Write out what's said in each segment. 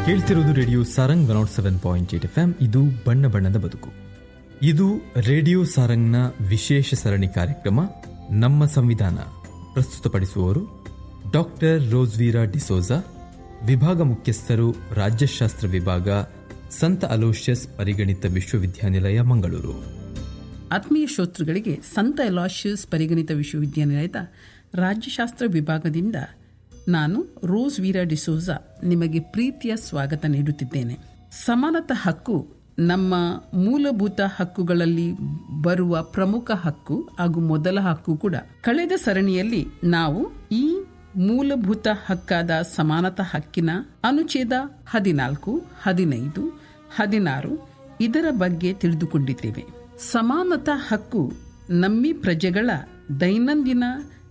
ಕೇಳ್ತಿರೋದು radio Sarang one nought seven point eight F M ಇದು ಬಣ್ಣ ಬಣ್ಣದ ಬದುಕು ಇದು ರೇಡಿಯೋ ಸಾರಂಗ್ನ ವಿಶೇಷ ಸರಣಿ ಕಾರ್ಯಕ್ರಮ ನಮ್ಮ ಸಂವಿಧಾನ ಪ್ರಸ್ತುತಪಡಿಸುವವರು ಡಾಕ್ಟರ್ ರೋಸ್ವೀರಾ ಡಿಸೋಜಾ ವಿಭಾಗ ಮುಖ್ಯಸ್ಥರು ರಾಜ್ಯಶಾಸ್ತ್ರ ವಿಭಾಗ ಸಂತ ಅಲೋಷಿಯಸ್ ಪರಿಗಣಿತ ವಿಶ್ವವಿದ್ಯಾನಿಲಯ ಮಂಗಳೂರು ಆತ್ಮೀಯ ಶ್ರೋತೃಗಳಿಗೆ ಸಂತ ಎಲಾಶಿಯಸ್ ಪರಿಗಣಿತ ವಿಶ್ವವಿದ್ಯಾನಿಲಯದ ರಾಜ್ಯಶಾಸ್ತ್ರ ವಿಭಾಗದಿಂದ ನಾನು ರೋಸ್ ವೀರ ಡಿಸೋಜಾ ನಿಮಗೆ ಪ್ರೀತಿಯ ಸ್ವಾಗತ ನೀಡುತ್ತಿದ್ದೇನೆ ಸಮಾನತ ಹಕ್ಕು ನಮ್ಮ ಮೂಲಭೂತ ಹಕ್ಕುಗಳಲ್ಲಿ ಬರುವ ಪ್ರಮುಖ ಹಕ್ಕು ಹಾಗೂ ಮೊದಲ ಹಕ್ಕು ಕೂಡ ಕಳೆದ ಸರಣಿಯಲ್ಲಿ ನಾವು ಈ ಮೂಲಭೂತ ಹಕ್ಕಾದ ಸಮಾನತಾ ಹಕ್ಕಿನ ಅನುಚ್ಛೇದ ಹದಿನಾಲ್ಕು ಹದಿನೈದು ಹದಿನಾರು ಇದರ ಬಗ್ಗೆ ತಿಳಿದುಕೊಂಡಿದ್ದೇವೆ ಸಮಾನತಾ ಹಕ್ಕು ನಮ್ಮಿ ಪ್ರಜೆಗಳ ದೈನಂದಿನ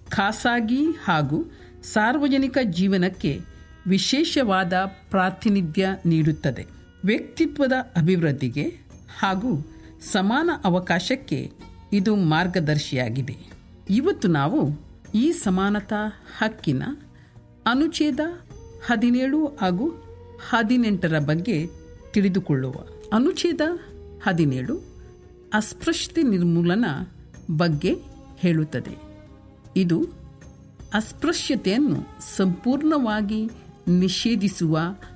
ಖಾಸಗಿ ಹಾಗೂ ಸಾರ್ವಜನಿಕ ಜೀವನಕ್ಕೆ ವಿಶೇಷವಾದ ಪ್ರಾತಿನಿಧ್ಯ ನೀಡುತ್ತದೆ ವ್ಯಕ್ತಿತ್ವದ ಅಭಿವೃದ್ಧಿಗೆ ಹಾಗೂ ಸಮಾನ ಅವಕಾಶಕ್ಕೆ ಇದು ಮಾರ್ಗದರ್ಶಿಯಾಗಿದೆ ಇವತ್ತು ನಾವು ಈ ಸಮಾನತಾ ಹಕ್ಕಿನ ಅನುಚ್ಛೇದ ಹದಿನೇಳು ಹಾಗೂ ಹದಿನೆಂಟರ ಬಗ್ಗೆ ತಿಳಿದುಕೊಳ್ಳುವ ಅನುಚ್ಛೇದ ಹದಿನೇಳು ಅಸ್ಪೃಶ್ಯತೆ ನಿರ್ಮೂಲನ ಬಗ್ಗೆ ಹೇಳುತ್ತದೆ ಇದು ಅಸ್ಪೃಶ್ಯತೆಯನ್ನು ಸಂಪೂರ್ಣವಾಗಿ ನಿಷೇಧಿಸುವ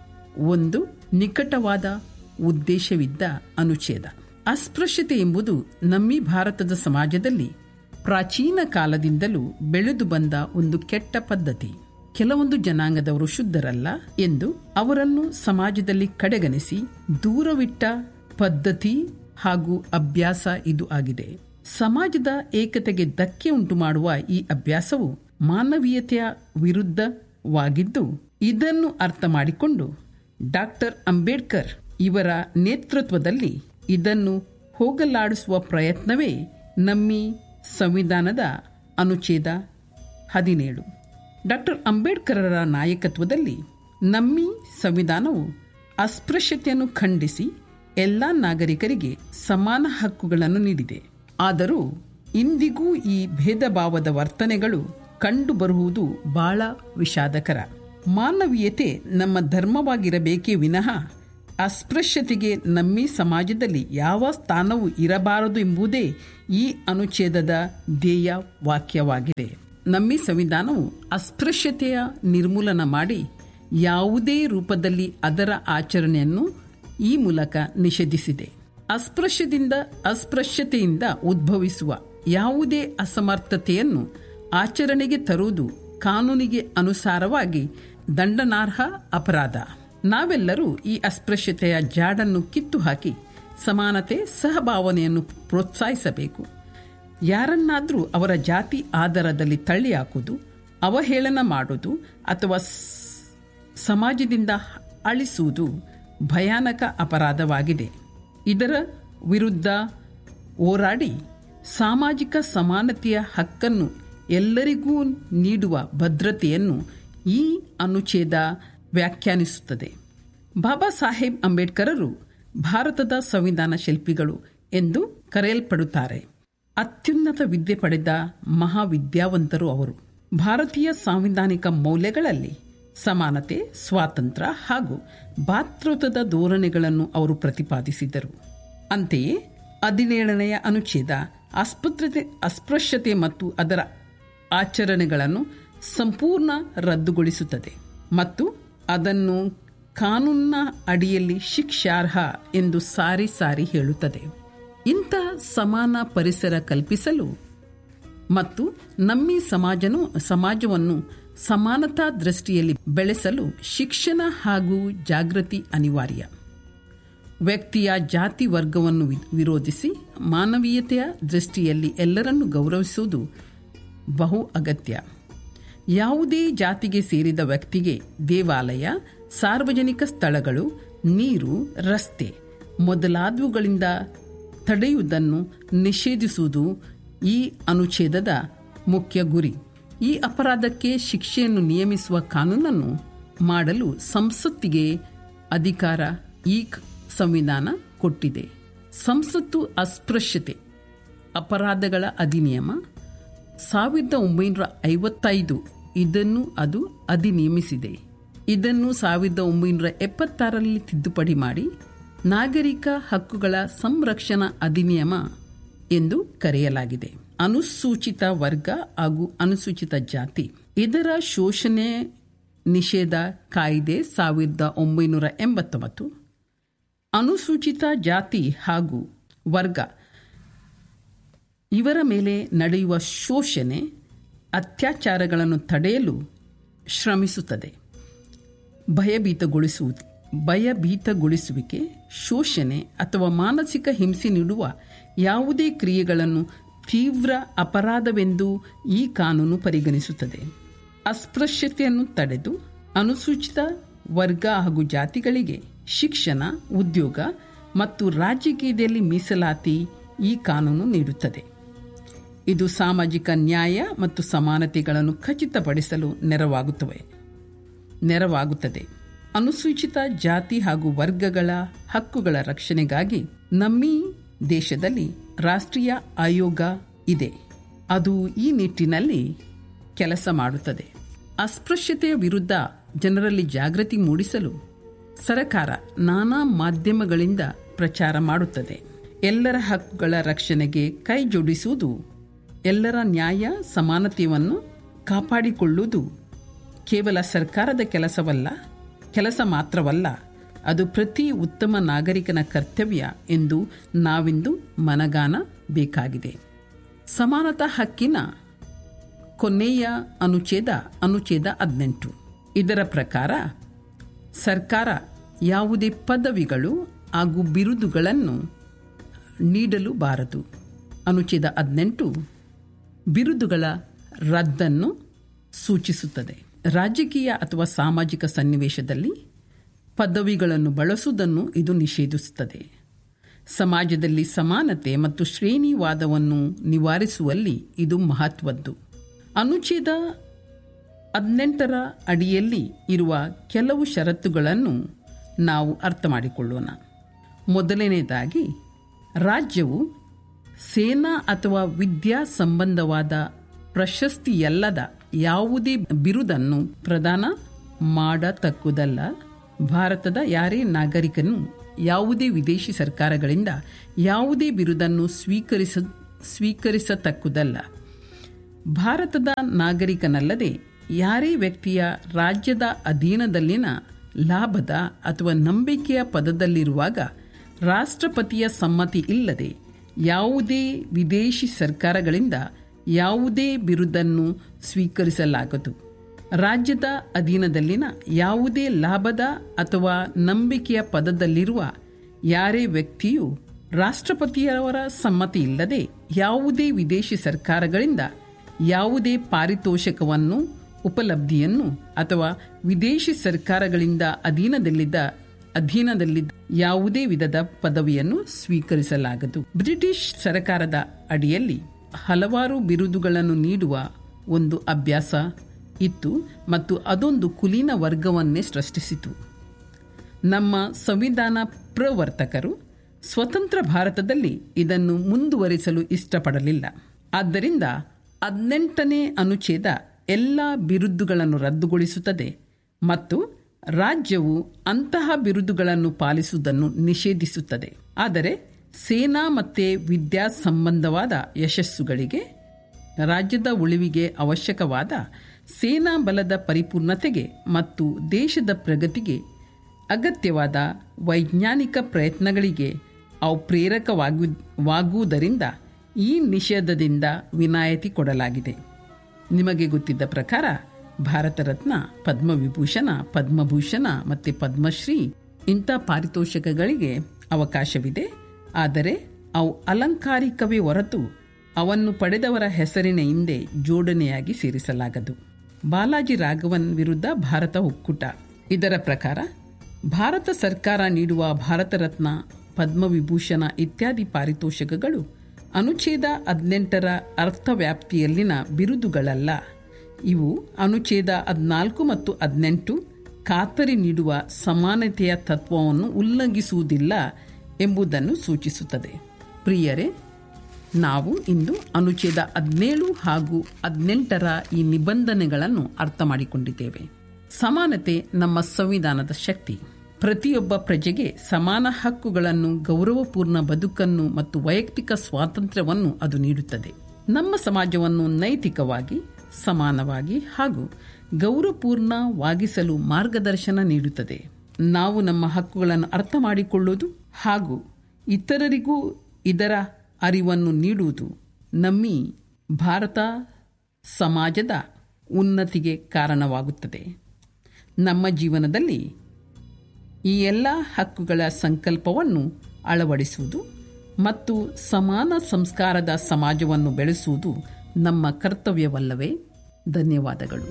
ಒಂದು ನಿಕಟವಾದ ಉದ್ದೇಶವಿದ್ದ ಅನುಚ್ಛೇದ ಅಸ್ಪೃಶ್ಯತೆ ಎಂಬುದು ನಮ್ಮಿ ಭಾರತದ ಸಮಾಜದಲ್ಲಿ ಪ್ರಾಚೀನ ಕಾಲದಿಂದಲೂ ಬೆಳೆದು ಬಂದ ಒಂದು ಕೆಟ್ಟ ಪದ್ಧತಿ ಕೆಲವೊಂದು ಜನಾಂಗದವರು ಶುದ್ಧರಲ್ಲ ಎಂದು ಅವರನ್ನು ಸಮಾಜದಲ್ಲಿ ಕಡೆಗಣಿಸಿ ದೂರವಿಟ್ಟ ಪದ್ಧತಿ ಹಾಗೂ ಅಭ್ಯಾಸ ಇದು ಆಗಿದೆ ಸಮಾಜದ ಏಕತೆಗೆ ಧಕ್ಕೆ ಉಂಟು ಮಾಡುವ ಈ ಅಭ್ಯಾಸವು ಮಾನವೀಯತೆಯ ವಿರುದ್ಧವಾಗಿದ್ದು ಇದನ್ನು ಅರ್ಥ ಮಾಡಿಕೊಂಡು ಡಾಕ್ಟರ್ ಅಂಬೇಡ್ಕರ್ ಇವರ ನೇತೃತ್ವದಲ್ಲಿ ಇದನ್ನು ಹೋಗಲಾಡಿಸುವ ಪ್ರಯತ್ನವೇ ನಮ್ಮಿ ಸಂವಿಧಾನದ ಅನುಚ್ಛೇದ ಹದಿನೇಳು ಡಾಕ್ಟರ್ ಅಂಬೇಡ್ಕರರ ನಾಯಕತ್ವದಲ್ಲಿ ನಮ್ಮಿ ಸಂವಿಧಾನವು ಅಸ್ಪೃಶ್ಯತೆಯನ್ನು ಖಂಡಿಸಿ ಎಲ್ಲ ನಾಗರಿಕರಿಗೆ ಸಮಾನ ಹಕ್ಕುಗಳನ್ನು ನೀಡಿದೆ ಆದರೂ ಇಂದಿಗೂ ಈ ಭೇದ ಭಾವದ ವರ್ತನೆಗಳು ಕಂಡುಬರುವುದು ಬಹಳ ವಿಷಾದಕರ ಮಾನವೀಯತೆ ನಮ್ಮ ಧರ್ಮವಾಗಿರಬೇಕೇ ವಿನಃ ಅಸ್ಪೃಶ್ಯತೆಗೆ ನಮ್ಮಿ ಸಮಾಜದಲ್ಲಿ ಯಾವ ಸ್ಥಾನವೂ ಇರಬಾರದು ಎಂಬುದೇ ಈ ಅನುಚ್ಛೇದದ ಧ್ಯೇಯ ವಾಕ್ಯವಾಗಿದೆ ನಮ್ಮಿ ಸಂವಿಧಾನವು ಅಸ್ಪೃಶ್ಯತೆಯ ನಿರ್ಮೂಲನ ಮಾಡಿ ಯಾವುದೇ ರೂಪದಲ್ಲಿ ಅದರ ಆಚರಣೆಯನ್ನು ಈ ಮೂಲಕ ನಿಷೇಧಿಸಿದೆ ಅಸ್ಪೃಶ್ಯದಿಂದ ಅಸ್ಪೃಶ್ಯತೆಯಿಂದ ಉದ್ಭವಿಸುವ ಯಾವುದೇ ಅಸಮರ್ಥತೆಯನ್ನು ಆಚರಣೆಗೆ ತರುವುದು ಕಾನೂನಿಗೆ ಅನುಸಾರವಾಗಿ ದಂಡನಾರ್ಹ ಅಪರಾಧ ನಾವೆಲ್ಲರೂ ಈ ಅಸ್ಪೃಶ್ಯತೆಯ ಜಾಡನ್ನು ಕಿತ್ತು ಹಾಕಿ ಸಮಾನತೆ ಸಹಭಾವನೆಯನ್ನು ಪ್ರೋತ್ಸಾಹಿಸಬೇಕು ಯಾರನ್ನಾದರೂ ಅವರ ಜಾತಿ ಆಧಾರದಲ್ಲಿ ತಳ್ಳಿ ಹಾಕುವುದು ಅವಹೇಳನ ಮಾಡುವುದು ಅಥವಾ ಸಮಾಜದಿಂದ ಅಳಿಸುವುದು ಭಯಾನಕ ಅಪರಾಧವಾಗಿದೆ ಇದರ ವಿರುದ್ಧ ಹೋರಾಡಿ ಸಾಮಾಜಿಕ ಸಮಾನತೆಯ ಹಕ್ಕನ್ನು ಎಲ್ಲರಿಗೂ ನೀಡುವ ಭದ್ರತೆಯನ್ನು ಈ ಅನುಚ್ಛೇದ ವ್ಯಾಖ್ಯಾನಿಸುತ್ತದೆ ಬಾಬಾ ಸಾಹೇಬ್ ಅಂಬೇಡ್ಕರರು ಭಾರತದ ಸಂವಿಧಾನ ಶಿಲ್ಪಿಗಳು ಎಂದು ಕರೆಯಲ್ಪಡುತ್ತಾರೆ ಅತ್ಯುನ್ನತ ವಿದ್ಯೆ ಪಡೆದ ಮಹಾವಿದ್ಯಾವಂತರು ಅವರು ಭಾರತೀಯ ಸಾಂವಿಧಾನಿಕ ಮೌಲ್ಯಗಳಲ್ಲಿ ಸಮಾನತೆ ಸ್ವಾತಂತ್ರ್ಯ ಹಾಗೂ ಭಾತೃತ್ವದ ಧೋರಣೆಗಳನ್ನು ಅವರು ಪ್ರತಿಪಾದಿಸಿದರು ಅಂತೆಯೇ ಹದಿನೇಳನೆಯ ಅನುಚ್ಛೇದ ಅಸ್ಪೃಶ್ಯತೆ ಅಸ್ಪೃಶ್ಯತೆ ಮತ್ತು ಅದರ ಆಚರಣೆಗಳನ್ನು ಸಂಪೂರ್ಣ ರದ್ದುಗೊಳಿಸುತ್ತದೆ ಮತ್ತು ಅದನ್ನು ಕಾನೂನಿನ ಅಡಿಯಲ್ಲಿ ಶಿಕ್ಷಾರ್ಹ ಎಂದು ಸಾರಿ ಸಾರಿ ಹೇಳುತ್ತದೆ ಇಂಥ ಸಮಾನ ಪರಿಸರ ಕಲ್ಪಿಸಲು ಮತ್ತು ನಮ್ಮಿ ಸಮಾಜನು ಸಮಾಜವನ್ನು ಸಮಾನತಾ ದೃಷ್ಟಿಯಲ್ಲಿ ಬೆಳೆಸಲು ಶಿಕ್ಷಣ ಹಾಗೂ ಜಾಗೃತಿ ಅನಿವಾರ್ಯ ವ್ಯಕ್ತಿಯ ಜಾತಿ ವರ್ಗವನ್ನು ವಿರೋಧಿಸಿ ಮಾನವೀಯತೆಯ ದೃಷ್ಟಿಯಲ್ಲಿ ಎಲ್ಲರನ್ನು ಗೌರವಿಸುವುದು ಬಹು ಅಗತ್ಯ ಯಾವುದೇ ಜಾತಿಗೆ ಸೇರಿದ ವ್ಯಕ್ತಿಗೆ ದೇವಾಲಯ ಸಾರ್ವಜನಿಕ ಸ್ಥಳಗಳು ನೀರು ರಸ್ತೆ ಮೊದಲಾದವುಗಳಿಂದ ತಡೆಯುವುದನ್ನು ನಿಷೇಧಿಸುವುದು ಈ ಅನುಚ್ಛೇದದ ಮುಖ್ಯ ಗುರಿ ಈ ಅಪರಾಧಕ್ಕೆ ಶಿಕ್ಷೆಯನ್ನು ನಿಯಮಿಸುವ ಕಾನೂನನ್ನು ಮಾಡಲು ಸಂಸತ್ತಿಗೆ ಅಧಿಕಾರ ಈ ಸಂವಿಧಾನ ಕೊಟ್ಟಿದೆ ಸಂಸತ್ತು ಅಸ್ಪೃಶ್ಯತೆ ಅಪರಾಧಗಳ ಅಧಿನಿಯಮ ಸಾವಿರದ ಒಂಬೈನೂರ ಐವತ್ತೈದು ಇದನ್ನು ಅದು ಅಧಿನಿಯಮಿಸಿದೆ ಇದನ್ನು ಸಾವಿರದ ಒಂಬೈನೂರ ಎಪ್ಪತ್ತಾರರಲ್ಲಿ ತಿದ್ದುಪಡಿ ಮಾಡಿ ನಾಗರಿಕ ಹಕ್ಕುಗಳ ಸಂರಕ್ಷಣಾ ಅಧಿನಿಯಮ ಎಂದು ಕರೆಯಲಾಗಿದೆ ಅನುಸೂಚಿತ ವರ್ಗ ಹಾಗೂ ಅನುಸೂಚಿತ ಜಾತಿ ಇದರ ಶೋಷಣೆ ನಿಷೇಧ ಕಾಯ್ದೆ ಸಾವಿರದ ಒಂಬೈನೂರ ಎಂಬತ್ತೊಂಬತ್ತು ಅನುಸೂಚಿತ ಜಾತಿ ಹಾಗೂ ವರ್ಗ ಇವರ ಮೇಲೆ ನಡೆಯುವ ಶೋಷಣೆ ಅತ್ಯಾಚಾರಗಳನ್ನು ತಡೆಯಲು ಶ್ರಮಿಸುತ್ತದೆ ಭಯಭೀತಗೊಳಿಸುವುದು ಭಯಭೀತಗೊಳಿಸುವಿಕೆ ಶೋಷಣೆ ಅಥವಾ ಮಾನಸಿಕ ಹಿಂಸೆ ನೀಡುವ ಯಾವುದೇ ಕ್ರಿಯೆಗಳನ್ನು ತೀವ್ರ ಅಪರಾಧವೆಂದು ಈ ಕಾನೂನು ಪರಿಗಣಿಸುತ್ತದೆ ಅಸ್ಪೃಶ್ಯತೆಯನ್ನು ತಡೆದು ಅನುಸೂಚಿತ ವರ್ಗ ಹಾಗೂ ಜಾತಿಗಳಿಗೆ ಶಿಕ್ಷಣ ಉದ್ಯೋಗ ಮತ್ತು ರಾಜಕೀಯದಲ್ಲಿ ಮೀಸಲಾತಿ ಈ ಕಾನೂನು ನೀಡುತ್ತದೆ ಇದು ಸಾಮಾಜಿಕ ನ್ಯಾಯ ಮತ್ತು ಸಮಾನತೆಗಳನ್ನು ಖಚಿತಪಡಿಸಲು ನೆರವಾಗುತ್ತವೆ ನೆರವಾಗುತ್ತದೆ ಅನುಸೂಚಿತ ಜಾತಿ ಹಾಗೂ ವರ್ಗಗಳ ಹಕ್ಕುಗಳ ರಕ್ಷಣೆಗಾಗಿ ನಮ್ಮಿ ದೇಶದಲ್ಲಿ ರಾಷ್ಟ್ರೀಯ ಆಯೋಗ ಇದೆ ಅದು ಈ ನಿಟ್ಟಿನಲ್ಲಿ ಕೆಲಸ ಮಾಡುತ್ತದೆ ಅಸ್ಪೃಶ್ಯತೆಯ ವಿರುದ್ಧ ಜನರಲ್ಲಿ ಜಾಗೃತಿ ಮೂಡಿಸಲು ಸರಕಾರ ನಾನಾ ಮಾಧ್ಯಮಗಳಿಂದ ಪ್ರಚಾರ ಮಾಡುತ್ತದೆ ಎಲ್ಲರ ಹಕ್ಕುಗಳ ರಕ್ಷಣೆಗೆ ಕೈ ಜೋಡಿಸುವುದು ಎಲ್ಲರ ನ್ಯಾಯ ಸಮಾನತೆಯನ್ನು ಕಾಪಾಡಿಕೊಳ್ಳುವುದು ಕೇವಲ ಸರ್ಕಾರದ ಕೆಲಸವಲ್ಲ ಕೆಲಸ ಮಾತ್ರವಲ್ಲ ಅದು ಪ್ರತಿ ಉತ್ತಮ ನಾಗರಿಕನ ಕರ್ತವ್ಯ ಎಂದು ನಾವಿಂದು ಮನಗಾನ ಬೇಕಾಗಿದೆ ಸಮಾನತಾ ಹಕ್ಕಿನ ಕೊನೆಯ ಅನುಚ್ಛೇದ ಅನುಚ್ಛೇದ ಹದಿನೆಂಟು ಇದರ ಪ್ರಕಾರ ಸರ್ಕಾರ ಯಾವುದೇ ಪದವಿಗಳು ಹಾಗೂ ಬಿರುದುಗಳನ್ನು ನೀಡಲು ಬಾರದು ಅನುಚ್ಛೇದ ಹದಿನೆಂಟು ಬಿರುದುಗಳ ರದ್ದನ್ನು ಸೂಚಿಸುತ್ತದೆ ರಾಜಕೀಯ ಅಥವಾ ಸಾಮಾಜಿಕ ಸನ್ನಿವೇಶದಲ್ಲಿ ಪದವಿಗಳನ್ನು ಬಳಸುವುದನ್ನು ಇದು ನಿಷೇಧಿಸುತ್ತದೆ ಸಮಾಜದಲ್ಲಿ ಸಮಾನತೆ ಮತ್ತು ಶ್ರೇಣಿವಾದವನ್ನು ನಿವಾರಿಸುವಲ್ಲಿ ಇದು ಮಹತ್ವದ್ದು ಅನುಚ್ಛೇದ ಹದಿನೆಂಟರ ಅಡಿಯಲ್ಲಿ ಇರುವ ಕೆಲವು ಷರತ್ತುಗಳನ್ನು ನಾವು ಅರ್ಥ ಮಾಡಿಕೊಳ್ಳೋಣ ಮೊದಲನೆಯದಾಗಿ ರಾಜ್ಯವು ಸೇನಾ ಅಥವಾ ವಿದ್ಯಾ ಸಂಬಂಧವಾದ ಪ್ರಶಸ್ತಿಯಲ್ಲದ ಯಾವುದೇ ಬಿರುದನ್ನು ಪ್ರದಾನ ಮಾಡತಕ್ಕುದಲ್ಲ ಭಾರತದ ಯಾರೇ ನಾಗರಿಕನು ಯಾವುದೇ ವಿದೇಶಿ ಸರ್ಕಾರಗಳಿಂದ ಯಾವುದೇ ಬಿರುದನ್ನು ಸ್ವೀಕರಿಸ ಸ್ವೀಕರಿಸತಕ್ಕುದಲ್ಲ ಭಾರತದ ನಾಗರಿಕನಲ್ಲದೆ ಯಾರೇ ವ್ಯಕ್ತಿಯ ರಾಜ್ಯದ ಅಧೀನದಲ್ಲಿನ ಲಾಭದ ಅಥವಾ ನಂಬಿಕೆಯ ಪದದಲ್ಲಿರುವಾಗ ರಾಷ್ಟ್ರಪತಿಯ ಸಮ್ಮತಿ ಇಲ್ಲದೆ ಯಾವುದೇ ವಿದೇಶಿ ಸರ್ಕಾರಗಳಿಂದ ಯಾವುದೇ ಬಿರುದನ್ನು ಸ್ವೀಕರಿಸಲಾಗದು ರಾಜ್ಯದ ಅಧೀನದಲ್ಲಿನ ಯಾವುದೇ ಲಾಭದ ಅಥವಾ ನಂಬಿಕೆಯ ಪದದಲ್ಲಿರುವ ಯಾರೇ ವ್ಯಕ್ತಿಯು ರಾಷ್ಟ್ರಪತಿಯವರ ಸಮ್ಮತಿ ಇಲ್ಲದೆ ಯಾವುದೇ ವಿದೇಶಿ ಸರ್ಕಾರಗಳಿಂದ ಯಾವುದೇ ಪಾರಿತೋಷಕವನ್ನು ಉಪಲಬ್ಧಿಯನ್ನು ಅಥವಾ ವಿದೇಶಿ ಸರ್ಕಾರಗಳಿಂದ ಅಧೀನದಲ್ಲಿದ್ದ ಅಧೀನದಲ್ಲಿದ್ದ ಯಾವುದೇ ವಿಧದ ಪದವಿಯನ್ನು ಸ್ವೀಕರಿಸಲಾಗದು ಬ್ರಿಟಿಷ್ ಸರ್ಕಾರದ ಅಡಿಯಲ್ಲಿ ಹಲವಾರು ಬಿರುದುಗಳನ್ನು ನೀಡುವ ಒಂದು ಅಭ್ಯಾಸ ಇತ್ತು ಮತ್ತು ಅದೊಂದು ಕುಲೀನ ವರ್ಗವನ್ನೇ ಸೃಷ್ಟಿಸಿತು ನಮ್ಮ ಸಂವಿಧಾನ ಪ್ರವರ್ತಕರು ಸ್ವತಂತ್ರ ಭಾರತದಲ್ಲಿ ಇದನ್ನು ಮುಂದುವರಿಸಲು ಇಷ್ಟಪಡಲಿಲ್ಲ ಆದ್ದರಿಂದ ಹದಿನೆಂಟನೇ ಅನುಚ್ಛೇದ ಎಲ್ಲ ಬಿರುದುಗಳನ್ನು ರದ್ದುಗೊಳಿಸುತ್ತದೆ ಮತ್ತು ರಾಜ್ಯವು ಅಂತಹ ಬಿರುದುಗಳನ್ನು ಪಾಲಿಸುವುದನ್ನು ನಿಷೇಧಿಸುತ್ತದೆ ಆದರೆ ಸೇನಾ ಮತ್ತು ವಿದ್ಯಾ ಸಂಬಂಧವಾದ ಯಶಸ್ಸುಗಳಿಗೆ ರಾಜ್ಯದ ಉಳಿವಿಗೆ ಅವಶ್ಯಕವಾದ ಸೇನಾ ಬಲದ ಪರಿಪೂರ್ಣತೆಗೆ ಮತ್ತು ದೇಶದ ಪ್ರಗತಿಗೆ ಅಗತ್ಯವಾದ ವೈಜ್ಞಾನಿಕ ಪ್ರಯತ್ನಗಳಿಗೆ ಅವು ಪ್ರೇರಕವಾಗು ವಾಗುವುದರಿಂದ ಈ ನಿಷೇಧದಿಂದ ವಿನಾಯಿತಿ ಕೊಡಲಾಗಿದೆ ನಿಮಗೆ ಗೊತ್ತಿದ್ದ ಪ್ರಕಾರ ಭಾರತ ರತ್ನ ಪದ್ಮವಿಭೂಷಣ ಪದ್ಮಭೂಷಣ ಮತ್ತು ಪದ್ಮಶ್ರೀ ಇಂಥ ಪಾರಿತೋಷಕಗಳಿಗೆ ಅವಕಾಶವಿದೆ ಆದರೆ ಅವು ಅಲಂಕಾರಿಕವೇ ಹೊರತು ಅವನ್ನು ಪಡೆದವರ ಹೆಸರಿನ ಹಿಂದೆ ಜೋಡಣೆಯಾಗಿ ಸೇರಿಸಲಾಗದು ಬಾಲಾಜಿ ರಾಘವನ್ ವಿರುದ್ಧ ಭಾರತ ಒಕ್ಕೂಟ ಇದರ ಪ್ರಕಾರ ಭಾರತ ಸರ್ಕಾರ ನೀಡುವ ಭಾರತ ರತ್ನ ಪದ್ಮವಿಭೂಷಣ ಇತ್ಯಾದಿ ಪಾರಿತೋಷಕಗಳು ಅನುಚ್ಛೇದ ಹದಿನೆಂಟರ ಅರ್ಥವ್ಯಾಪ್ತಿಯಲ್ಲಿನ ಬಿರುದುಗಳಲ್ಲ ಇವು ಅನುಚ್ಛೇದ ಹದಿನಾಲ್ಕು ಮತ್ತು ಹದಿನೆಂಟು ಖಾತರಿ ನೀಡುವ ಸಮಾನತೆಯ ತತ್ವವನ್ನು ಉಲ್ಲಂಘಿಸುವುದಿಲ್ಲ ಎಂಬುದನ್ನು ಸೂಚಿಸುತ್ತದೆ ಪ್ರಿಯರೇ ನಾವು ಇಂದು ಅನುಚ್ಛೇದ ಹದಿನೇಳು ಹಾಗೂ ಹದಿನೆಂಟರ ಈ ನಿಬಂಧನೆಗಳನ್ನು ಅರ್ಥ ಮಾಡಿಕೊಂಡಿದ್ದೇವೆ ಸಮಾನತೆ ನಮ್ಮ ಸಂವಿಧಾನದ ಶಕ್ತಿ ಪ್ರತಿಯೊಬ್ಬ ಪ್ರಜೆಗೆ ಸಮಾನ ಹಕ್ಕುಗಳನ್ನು ಗೌರವಪೂರ್ಣ ಬದುಕನ್ನು ಮತ್ತು ವೈಯಕ್ತಿಕ ಸ್ವಾತಂತ್ರ್ಯವನ್ನು ಅದು ನೀಡುತ್ತದೆ ನಮ್ಮ ಸಮಾಜವನ್ನು ನೈತಿಕವಾಗಿ ಸಮಾನವಾಗಿ ಹಾಗೂ ಗೌರವಪೂರ್ಣವಾಗಿಸಲು ಮಾರ್ಗದರ್ಶನ ನೀಡುತ್ತದೆ ನಾವು ನಮ್ಮ ಹಕ್ಕುಗಳನ್ನು ಅರ್ಥ ಮಾಡಿಕೊಳ್ಳುವುದು ಹಾಗೂ ಇತರರಿಗೂ ಇದರ ಅರಿವನ್ನು ನೀಡುವುದು ನಮ್ಮಿ ಭಾರತ ಸಮಾಜದ ಉನ್ನತಿಗೆ ಕಾರಣವಾಗುತ್ತದೆ ನಮ್ಮ ಜೀವನದಲ್ಲಿ ಈ ಎಲ್ಲ ಹಕ್ಕುಗಳ ಸಂಕಲ್ಪವನ್ನು ಅಳವಡಿಸುವುದು ಮತ್ತು ಸಮಾನ ಸಂಸ್ಕಾರದ ಸಮಾಜವನ್ನು ಬೆಳೆಸುವುದು ನಮ್ಮ ಕರ್ತವ್ಯವಲ್ಲವೇ ಧನ್ಯವಾದಗಳು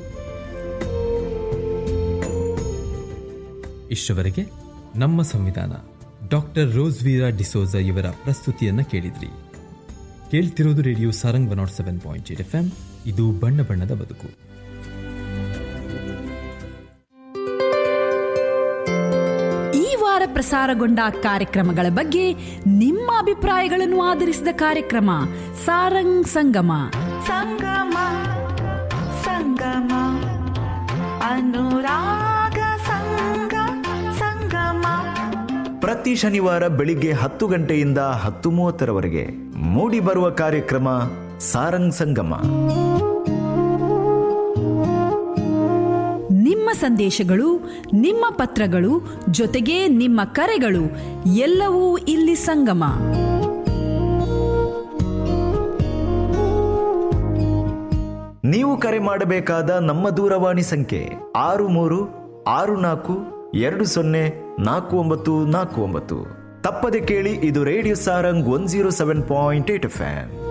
ಇಷ್ಟವರೆಗೆ ನಮ್ಮ ಸಂವಿಧಾನ ಡಾಕ್ಟರ್ ರೋಸ್ವೀರಾ ಡಿಸೋಜಾ ಇವರ ಪ್ರಸ್ತುತಿಯನ್ನ ಕೇಳಿದ್ರಿ ಕೇಳ್ತಿರೋದು radio Sarang one nought seven point eight F M ಇದು ಬಣ್ಣ ಬಣ್ಣದ ಬದುಕು ಈ ವಾರ ಪ್ರಸಾರಗೊಂಡ ಕಾರ್ಯಕ್ರಮಗಳ ಬಗ್ಗೆ ನಿಮ್ಮ ಅಭಿಪ್ರಾಯಗಳನ್ನು ಆಧರಿಸಿದ ಕಾರ್ಯಕ್ರಮ ಸಾರಂಗ್ ಸಂಗಮ ಸಂಗಮ ಸಂಗಮ ಅನುರಾಗ ಸಂಗ ಸಂಗಮ ಪ್ರತಿ ಶನಿವಾರ ಬೆಳಿಗ್ಗೆ ಹತ್ತು ಗಂಟೆಯಿಂದ ಹತ್ತು ಮೂವತ್ತರವರೆಗೆ ಮೂಡಿ ಬರುವ ಕಾರ್ಯಕ್ರಮ ಸಾರಂಗ್ ಸಂಗಮ ನಿಮ್ಮ ಸಂದೇಶಗಳು ನಿಮ್ಮ ಪತ್ರಗಳು ಜೊತೆಗೆ ನಿಮ್ಮ ಕರೆಗಳು ಎಲ್ಲವೂ ಇಲ್ಲಿ ಸಂಗಮ ನೀವು ಕರೆ ಮಾಡಬೇಕಾದ ನಮ್ಮ ದೂರವಾಣಿ ಸಂಖ್ಯೆ ಆರು ಮೂರು ಆರು ನಾಲ್ಕು ಎರಡು ಸೊನ್ನೆ ನಾಲ್ಕು ಒಂಬತ್ತು ನಾಲ್ಕು ಒಂಬತ್ತು ತಪ್ಪದೆ ಕೇಳಿ ಇದು radio Sarang one zero seven point eight F